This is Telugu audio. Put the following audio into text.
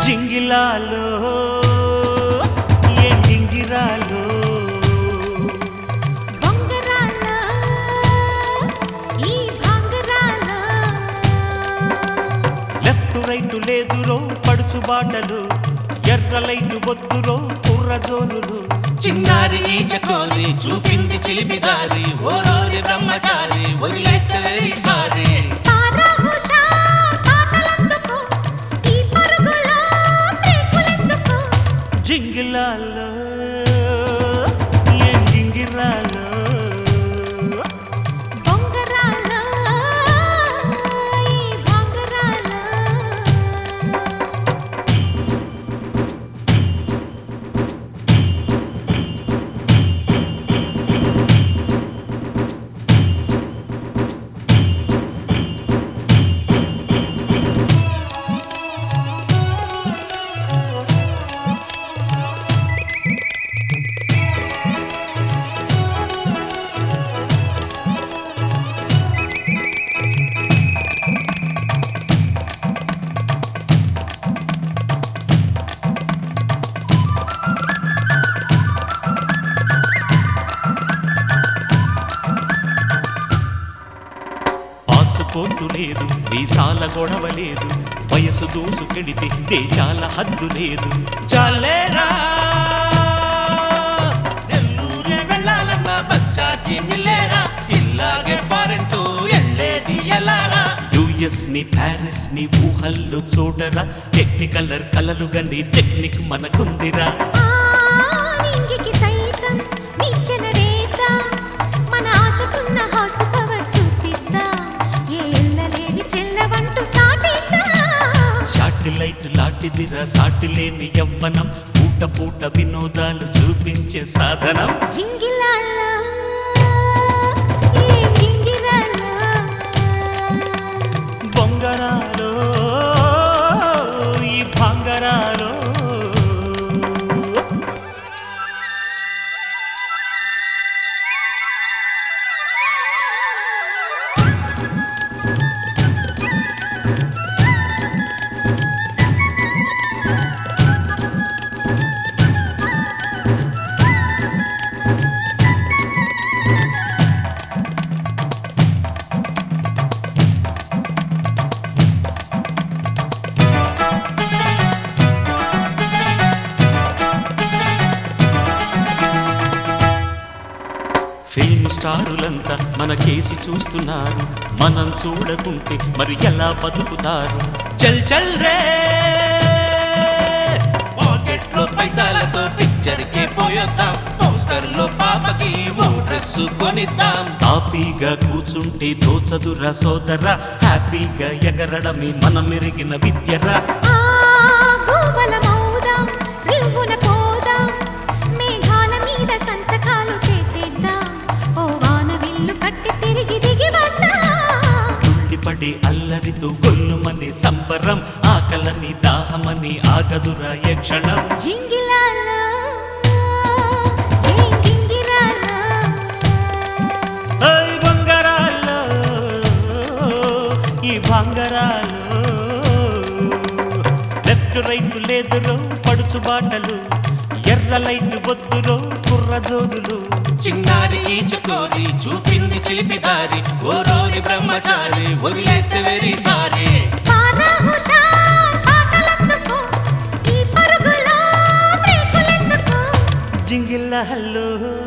జింగిలాలో ఏ గింగిరాలో బొంగరాల ఈ భాంగరాల లెఫ్ట్ రైట్ లేదురో పడుచు బాటలు ఎర్ర లైట్ వద్దురో కుర్ర జోనులు చిన్నారి ఈ చకోరి చూపింది చిలిపిదారి ఓరోరి బ్రహ్మచారి వదిలేస్తే వెరీ సారీ తారా హుషార్ పాటలందుకో ఈ పరుగులో బ్రేకులెందుకో జింగిలాలో ఏ గింగిరాలో బొంగరాల ఈ భాంగరాల పాసుపోర్టు లేదు వీసాల గొడవ లేదు వయసు దూసుకెడితే దేశాల హద్దు లేదు చాలేరా నెల్లూరే వెళ్ళాలన్నా బస్ ఛార్జీ మిల్లేరా ఇల్లాగే ఫారెన్ టు వెళ్ళేది ఎలారా యుఎస్ ని ప్యారిస్ ని ఊహల్లో చూడరా టెక్నికలర్ కలలుగని టెక్నిక్ మనకుందిరా ఆ నింగికి సైతం నిచ్చెన వేద్దాం మన ఆశకున్న హార్స్ పవర్ చూపిద్దాం ఏ ఎల్లలేని చెల్లవంటూ చాటిద్దాం శాటిలైట్ లాంటిదిరా సాటి లేని యవ్వనం పూట పూట వినోదాలు చూపించే సాధనం జింగిలాలా ఏ గింగిరాలా బొంగరాలో ఈ భాంగరాలో ఫిల్మ్ స్టారులంతా మన కేసి చూస్తున్నారు మనం చూడకుంటే మరి ఎలా బతుకుతారు చల్ చల్ రే పాకెట్ లో పైసలతో పిక్చర్ కి పోయొద్దాం పోస్టర్ లో పాపకి ఓ డ్రెస్ కొనిద్దాం తాపీగా కూర్చుంటే దోచదురా సోదరా హ్యాపీగా ఎగరడమే మనం మెరిగిన విద్యరా ఆ గోవల మౌదాం రివ్వున పోదాం మేఘాల మీద సంతకాలు చేసేద్దాం ఓ వాన విల్లు కట్టి తిరిగి దిగి వద్దాం తుళ్ళిపడే అల్లరితో గొల్లుమని సంబరం ఆకలని దాహమని ఆగదురా ఏ క్షణం జింగిలాలా ఏ గింగిరాలా ఓయ్ బంగారాల్లో ఈ బంగారాలు లెఫ్ట్ రైట్ లేదురో పడుచు బాటలు ఎర్ర లైట్ వద్దురో కుర్ర జోనులు చిన్నారి ఈ చకోరి చూపింది చిలిపిదారి ఓరోరి బ్రహ్మచారి వదిలేస్తే వెరీ సారీ తారా హుషార్ పాటలందుకో ఈ పరుగులో బ్రేకులెందుకో జింగిల్ల హల్లో